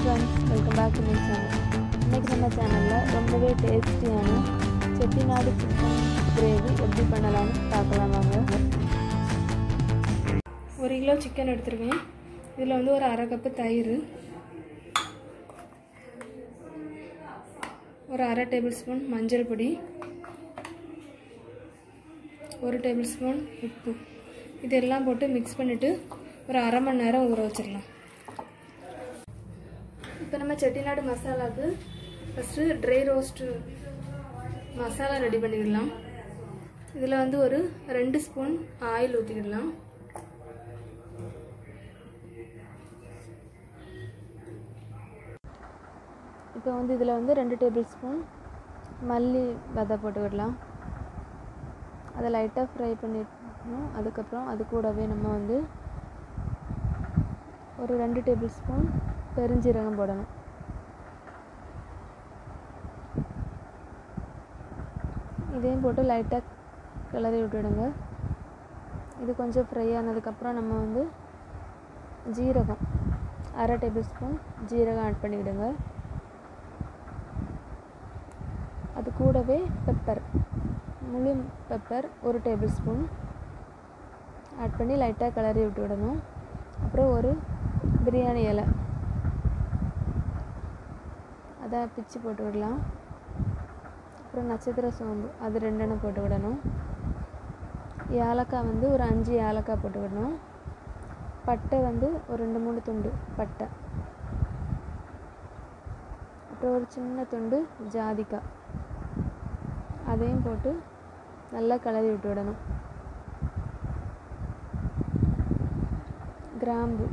friends welcome back to my channel இன்றைக்கி நம்ம சேனலில் ரொம்பவே டேஸ்டியான செட்டிநாடு சிக்கன் கிரேவி எப்படி பண்ணலாம்னு பார்க்கலாம் வாங்க ஒரு கிலோ சிக்கன் எடுத்திருக்கேன் இதில் வந்து ஒரு அரை கப்பு தயிர் ஒரு அரை டேபிள் ஸ்பூன் மஞ்சள் பொடி ஒரு டேபிள் ஸ்பூன் உப்பு இதெல்லாம் போட்டு மிக்ஸ் பண்ணிவிட்டு ஒரு அரை மணி நேரம் ஊற வச்சிடலாம் இப்போ நம்ம செட்டிநாடு மசாலாவுக்கு first dry roast masala ready பண்ணிடலாம் இதில் வந்து ஒரு ரெண்டு ஸ்பூன் ஆயில் ஊற்றிக்கிடலாம் இப்போ வந்து இதில் வந்து ரெண்டு டேபிள் ஸ்பூன் மல்லி விதை போட்டுக்கிடலாம் அதை லைட்டாக ஃப்ரை பண்ணிடணும் அதுக்கப்புறம் அது கூடவே நம்ம வந்து ஒரு ரெண்டு டேபிள் ஸ்பூன் பெருஞ்சீரகம் போடணும் இதையும் போட்டு லைட்டாக கிளறி விட்டுடுங்க இது கொஞ்சம் ஃப்ரை ஆனதுக்கப்புறம் நம்ம வந்து ஜீரகம் அரை டேபிள் ஸ்பூன் ஜீரகம் ஆட் பண்ணிவிடுங்க அது கூடவே பெப்பர் முழு பெப்பர் ஒரு டேபிள் ஸ்பூன் ஆட் பண்ணி லைட்டாக கிளறி விட்டு விடணும் அப்புறம் ஒரு பிரியாணி இலை அதை பிச்சு போட்டு விடலாம் அப்புறம் நட்சத்திர சோம்பு அது ரெண்டெண்ணம் போட்டு விடணும் ஏலக்காய் வந்து ஒரு அஞ்சு ஏலக்காய் போட்டு விடணும் பட்டை வந்து ஒரு ரெண்டு மூணு துண்டு பட்டை அப்புறம் ஒரு சின்ன துண்டு ஜாதிக்காய் அதையும் போட்டு நல்லா கிளறி விட்டு விடணும் கிராம்பு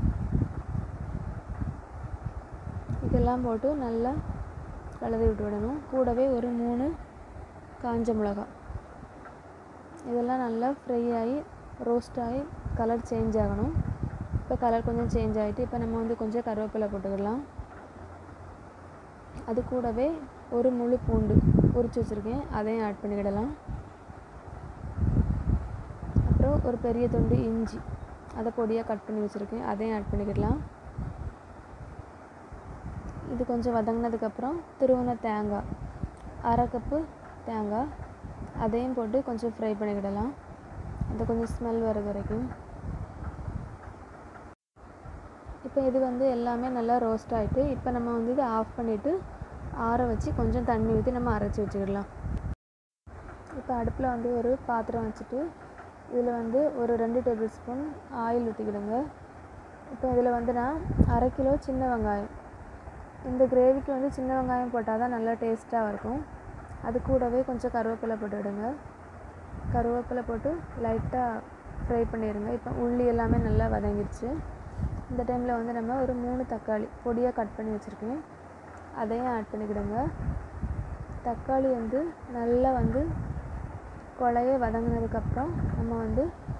இதெல்லாம் போட்டு நல்லா கலரி விட்டு விடணும் கூடவே ஒரு மூணு காஞ்ச மிளகாய் இதெல்லாம் நல்லா ஃப்ரை ஆகி ரோஸ்ட் ஆகி கலர் சேஞ்ச் ஆகணும் இப்போ கலர் கொஞ்சம் சேஞ்ச் ஆகிட்டு இப்போ நம்ம வந்து கொஞ்சம் கருவேப்பிலை போட்டுக்கிடலாம் அது கூடவே ஒரு முழு பூண்டு உரிச்சு வச்சுருக்கேன் அதையும் ஆட் பண்ணிக்கிடலாம் அப்புறம் ஒரு பெரிய துண்டு இஞ்சி அதை பொடியாக கட் பண்ணி வச்சுருக்கேன் அதையும் ஆட் பண்ணிக்கிடலாம் இது கொஞ்சம் வதங்கினதுக்கப்புறம் துருவன தேங்காய் அரை கப்பு தேங்காய் அதையும் போட்டு கொஞ்சம் ஃப்ரை பண்ணிக்கிடலாம் அது கொஞ்சம் ஸ்மெல் வர்றது வரைக்கும் இப்போ இது வந்து எல்லாமே நல்லா ரோஸ்ட் ஆகிட்டு இப்போ நம்ம வந்து இதை ஆஃப் பண்ணிவிட்டு ஆற வச்சு கொஞ்சம் தண்ணி ஊற்றி நம்ம அரைச்சி வச்சுக்கிடலாம் இப்போ அடுப்பில் வந்து ஒரு பாத்திரம் வச்சுட்டு இதில் வந்து ஒரு ரெண்டு டேபிள் ஸ்பூன் ஆயில் ஊற்றிக்கிடுங்க இப்போ இதில் வந்து நான் அரை கிலோ சின்ன வெங்காயம் இந்த கிரேவிக்கு வந்து சின்ன வெங்காயம் போட்டால் தான் நல்லா டேஸ்ட்டாக இருக்கும் அது கூடவே கொஞ்சம் கருவேப்பிலை போட்டு விடுங்க கருவேப்பிலை போட்டு லைட்டாக ஃப்ரை பண்ணிடுங்க இப்போ உள்ளி எல்லாமே நல்லா வதங்கிடுச்சு இந்த டைமில் வந்து நம்ம ஒரு மூணு தக்காளி பொடியாக கட் பண்ணி வச்சுருக்கேன் அதையும் ஆட் பண்ணிக்கிடுங்க தக்காளி வந்து நல்லா வந்து கொலைய வதங்கினதுக்கப்புறம் நம்ம வந்து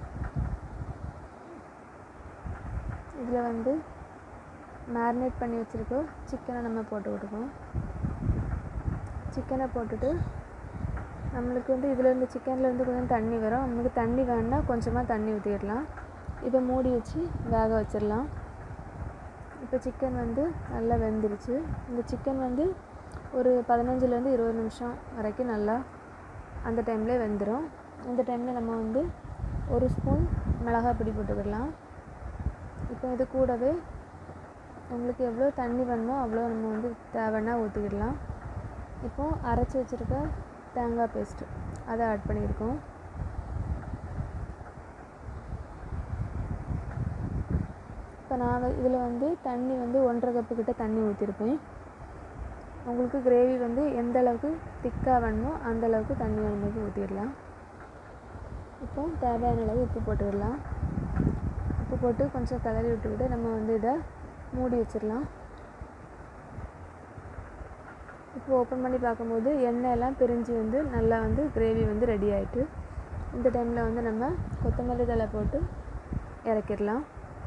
இதில் வந்து மேரினேட் பண்ணி வச்சுருக்கோம் சிக்கனை நம்ம போட்டு விட்டுருக்கோம் சிக்கனை போட்டுட்டு நம்மளுக்கு வந்து இதில் இருந்து சிக்கன்லேருந்து கொஞ்சம் தண்ணி வரும் நம்மளுக்கு தண்ணி வேணுன்னா கொஞ்சமாக தண்ணி ஊற்றிடலாம் இப்போ மூடி வச்சு வேக வச்சிடலாம் இப்போ சிக்கன் வந்து நல்லா வெந்துருச்சு இந்த சிக்கன் வந்து ஒரு பதினஞ்சுலேருந்து இருபது நிமிஷம் வரைக்கும் நல்லா அந்த டைம்லேயே வெந்துடும் இந்த டைமில் நம்ம வந்து ஒரு ஸ்பூன் மிளகாய் பொடி போட்டுக்கிடலாம் இப்போ இது கூடவே உங்களுக்கு எவ்வளோ தண்ணி வேணுமோ அவ்வளோ நம்ம வந்து தேவைன்னா ஊற்றிக்கிடலாம் இப்போது அரைச்சி வச்சுருக்க தேங்காய் பேஸ்ட்டு அதை ஆட் பண்ணியிருக்கோம் இப்போ நான் இதில் வந்து தண்ணி வந்து ஒன்றரை கப்பு கிட்ட தண்ணி ஊற்றிருப்பேன் உங்களுக்கு கிரேவி வந்து எந்த அளவுக்கு திக்காக வேணுமோ அந்த அளவுக்கு தண்ணி வேணும்போது ஊற்றிடலாம் இப்போ தேவையான அளவு உப்பு போட்டுடலாம் உப்பு போட்டு கொஞ்சம் கிளறி விட்டுக்கிட்டு நம்ம வந்து இதை மூடி வச்சிடலாம் இப்போ ஓப்பன் பண்ணி பார்க்கும்போது எண்ணெய் எல்லாம் பிரிஞ்சு வந்து நல்லா வந்து கிரேவி வந்து ரெடி ஆகிட்டு இந்த டைமில் வந்து நம்ம கொத்தமல்லி தழை போட்டு இறக்கிடலாம்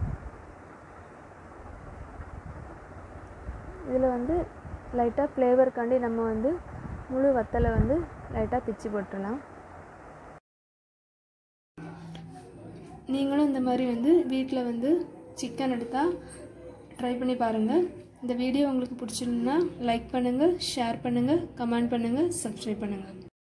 இதில் வந்து லைட்டாக ஃப்ளேவருக்காண்டி நம்ம வந்து முழு வத்தலை வந்து லைட்டாக பிச்சு போட்டுடலாம் நீங்களும் இந்த மாதிரி வந்து வீட்டில் வந்து சிக்கன் எடுத்தால் ட்ரை பண்ணி பாருங்கள் இந்த வீடியோ உங்களுக்கு பிடிச்சிருந்தா லைக் பண்ணுங்கள் ஷேர் பண்ணுங்கள் கமெண்ட் பண்ணுங்கள் சப்ஸ்கிரைப் பண்ணுங்கள்